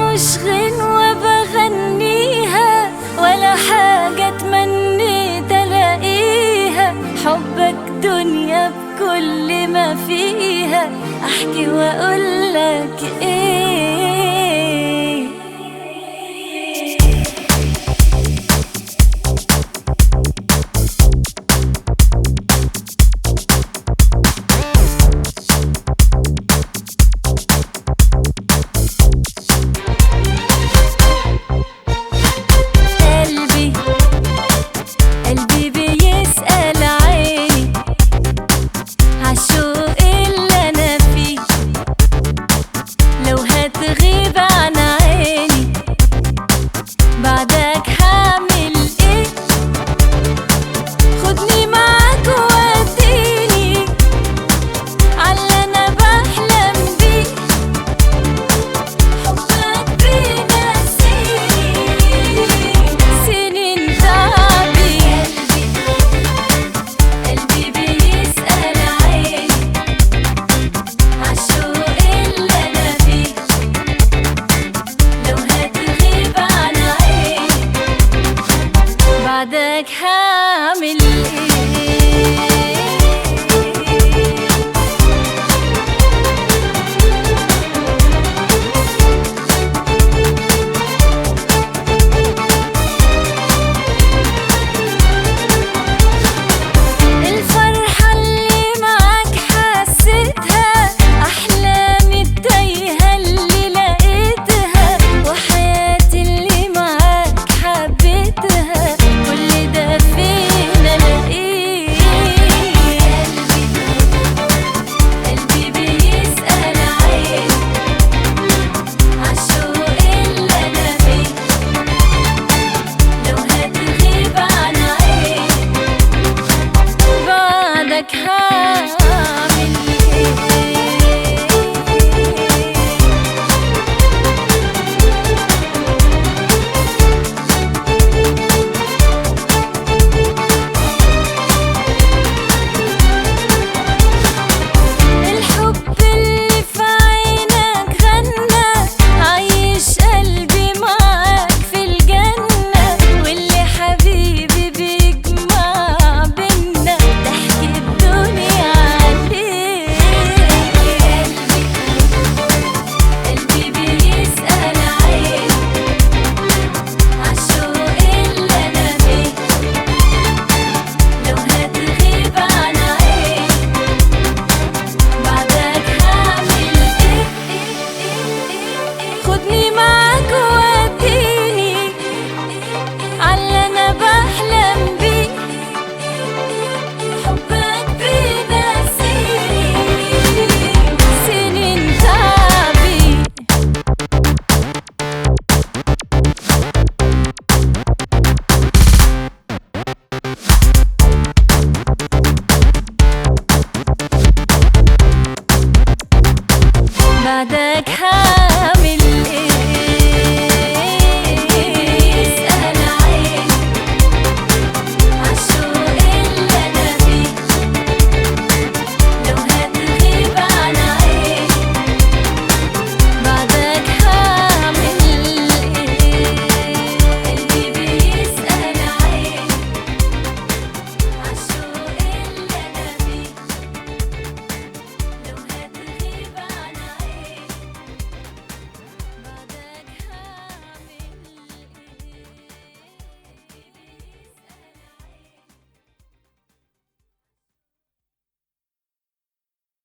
مش غنوة بغنيها ولا حاجة تمنيت الاقيها حبك دنيا بكل ما فيها احكي واقولك ايه قلبي قلبي بيسأل عيني عالشوق اللي أنا فيه لو هتغيب عن عيني بعدك هعمل ايه خدني معاك ووديني عاللي أنا بحلم بيه حبك بينسيني سنين تعبي قلبي بيسأل عيني عالشوق اللي أنا فيه لو هتغيب عن عيني بعدك هعمل ايه الفرحة اللي معاك حسيتها أحلامي التايهة اللي لقيتها وحياتي اللي معاك حبيتها كل ده فين ألاقيه قلبي بيسأل عيني عالشوق اللي أنا فيه لو هتغيب عن عيني بعدك هعمل ايه الحب اللي في عينك غنى عايش قلبي معاك في الجنة واللي حبيبي بيجمع بينا ضحك الدنيا عليه قلبي قلبي بيسأل عيني عالشوق اللي أنا فيه لو هتغيب عن عيني بعدك هعمل ايه خدني معاك ووديني عاللي انا بحلم بيه حبك بينسيني سنين تعبي بعدك هعمل